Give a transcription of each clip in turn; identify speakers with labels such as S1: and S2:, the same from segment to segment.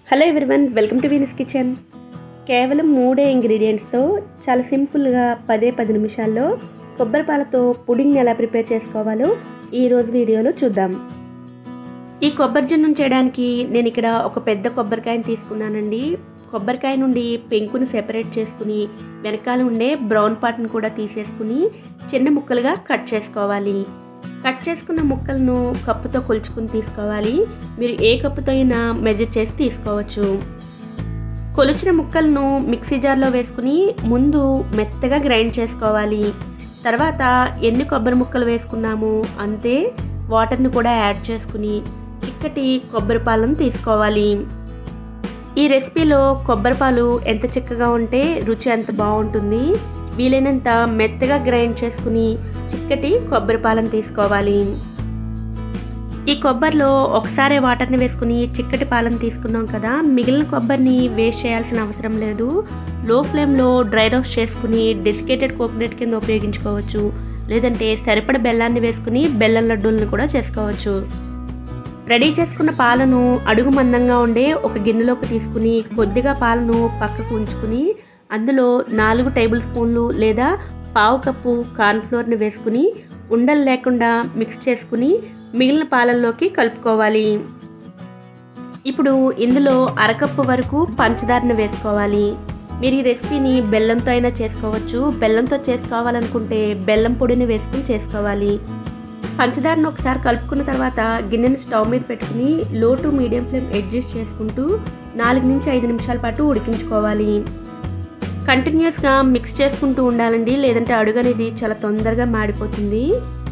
S1: hello everyone welcome to Venus kitchen కేవలం మూడే ఇంగ్రీడియంట్స్తో చాలా సింపుల్గా పదే పది నిమిషాల్లో కొబ్బరి పాలతో పుడింగ్ ఎలా ప్రిపేర్ చేసుకోవాలో ఈ రోజు వీడియోలో చూద్దాం ఈ కొబ్బరి జున్ను చేయడానికి నేను ఇక్కడ ఒక పెద్ద కొబ్బరికాయని తీసుకున్నానండి కొబ్బరికాయ నుండి పెంకుని సెపరేట్ చేసుకుని వెనకాల ఉండే బ్రౌన్ పార్ట్ని కూడా తీసేసుకుని చిన్న ముక్కలుగా కట్ చేసుకోవాలి కట్ చేసుకున్న ముక్కలను కప్పుతో కొలుచుకుని తీసుకోవాలి మీరు ఏ కప్పుతో అయినా మెజర్ చేసి తీసుకోవచ్చు కొలిచిన ముక్కలను మిక్సీ జార్లో వేసుకుని ముందు మెత్తగా గ్రైండ్ చేసుకోవాలి తర్వాత ఎన్ని కొబ్బరి ముక్కలు వేసుకున్నాము అంతే వాటర్ని కూడా యాడ్ చేసుకుని చిక్కటి కొబ్బరి పాలను తీసుకోవాలి ఈ రెసిపీలో కొబ్బరి పాలు ఎంత చిక్కగా ఉంటే రుచి అంత బాగుంటుంది వీలైనంత మెత్తగా గ్రైండ్ చేసుకుని చిక్కటి కొబ్బరి పాలను తీసుకోవాలి ఈ కొబ్బరిలో ఒకసారి వాటర్ని వేసుకుని చిక్కటి పాలను తీసుకున్నాం కదా మిగిలిన కొబ్బరిని వేస్ట్ చేయాల్సిన అవసరం లేదు లో ఫ్లేమ్లో డ్రై రోస్ట్ చేసుకుని డెసికేటెడ్ కోకోనట్ కింద ఉపయోగించుకోవచ్చు లేదంటే సరిపడ బెల్లాన్ని వేసుకుని బెల్లం లడ్డూలను కూడా చేసుకోవచ్చు రెడీ చేసుకున్న పాలను అడుగు మందంగా ఉండే ఒక గిన్నెలోకి తీసుకుని కొద్దిగా పాలను పక్కకు ఉంచుకుని అందులో నాలుగు టేబుల్ స్పూన్లు లేదా పావు కప్పు కార్న్ఫ్లోర్ని వేసుకుని ఉండలు లేకుండా మిక్స్ చేసుకుని మిగిలిన పాలల్లోకి కలుపుకోవాలి ఇప్పుడు ఇందులో అరకప్పు వరకు పంచదారను వేసుకోవాలి మీరు ఈ రెసిపీని బెల్లంతో అయినా చేసుకోవచ్చు బెల్లంతో చేసుకోవాలనుకుంటే బెల్లం పొడిని వేసుకుని చేసుకోవాలి పంచదారను ఒకసారి కలుపుకున్న తర్వాత గిన్నెని స్టవ్ మీద పెట్టుకుని లో టు మీడియం ఫ్లేమ్ అడ్జస్ట్ చేసుకుంటూ నాలుగు నుంచి ఐదు నిమిషాల పాటు ఉడికించుకోవాలి కంటిన్యూస్గా మిక్స్ చేసుకుంటూ ఉండాలండి లేదంటే అడుగు అనేది చాలా తొందరగా మాడిపోతుంది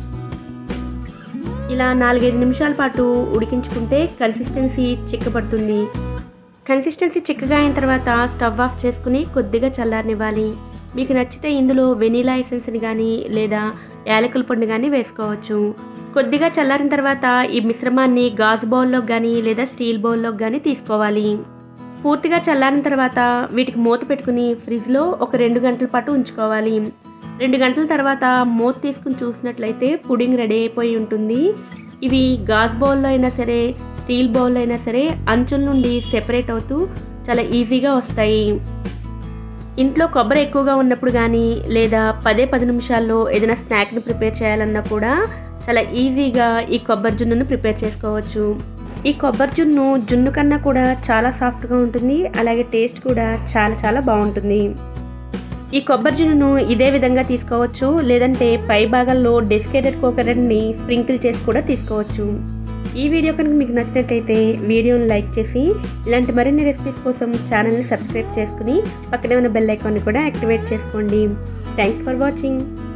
S1: ఇలా నాలుగైదు నిమిషాల పాటు ఉడికించుకుంటే కన్సిస్టెన్సీ చిక్కబడుతుంది కన్సిస్టెన్సీ చిక్కగా అయిన తర్వాత స్టవ్ ఆఫ్ చేసుకుని కొద్దిగా చల్లారనివ్వాలి మీకు నచ్చితే ఇందులో వెనీలా ఎసెన్స్ని కానీ లేదా యాలకుల పొడిని కానీ వేసుకోవచ్చు కొద్దిగా చల్లారిన తర్వాత ఈ మిశ్రమాన్ని గాజు బౌల్లో కానీ లేదా స్టీల్ బౌల్లో కానీ తీసుకోవాలి పూర్తిగా చల్లారిన తర్వాత వీటికి మూత పెట్టుకుని ఫ్రిడ్జ్లో ఒక రెండు గంటల పాటు ఉంచుకోవాలి రెండు గంటల తర్వాత మూత తీసుకుని చూసినట్లయితే పుడింగ్ రెడీ అయిపోయి ఉంటుంది ఇవి గాజు బౌల్లో అయినా సరే స్టీల్ బౌల్లో అయినా సరే అంచుల నుండి సెపరేట్ అవుతూ చాలా ఈజీగా వస్తాయి ఇంట్లో కొబ్బరి ఎక్కువగా ఉన్నప్పుడు కానీ లేదా పదే పది నిమిషాల్లో ఏదైనా స్నాక్ని ప్రిపేర్ చేయాలన్నా కూడా చాలా ఈజీగా ఈ కొబ్బరి జున్నును ప్రిపేర్ చేసుకోవచ్చు ఈ కొబ్బరి జున్ను జున్ను కన్నా కూడా చాలా సాఫ్ట్గా ఉంటుంది అలాగే టేస్ట్ కూడా చాలా చాలా బాగుంటుంది ఈ కొబ్బరి జున్నును ఇదే విధంగా తీసుకోవచ్చు లేదంటే పై భాగంలో డెసికేటెడ్ కోకోనట్ని స్ప్రింకిల్ చేసి కూడా తీసుకోవచ్చు ఈ వీడియో కనుక మీకు నచ్చినట్లయితే వీడియోని లైక్ చేసి ఇలాంటి మరిన్ని రెసిపీస్ కోసం ఛానల్ని సబ్స్క్రైబ్ చేసుకుని పక్కనే ఉన్న బెల్ ఐకాన్ని కూడా యాక్టివేట్ చేసుకోండి థ్యాంక్స్ ఫర్ వాచింగ్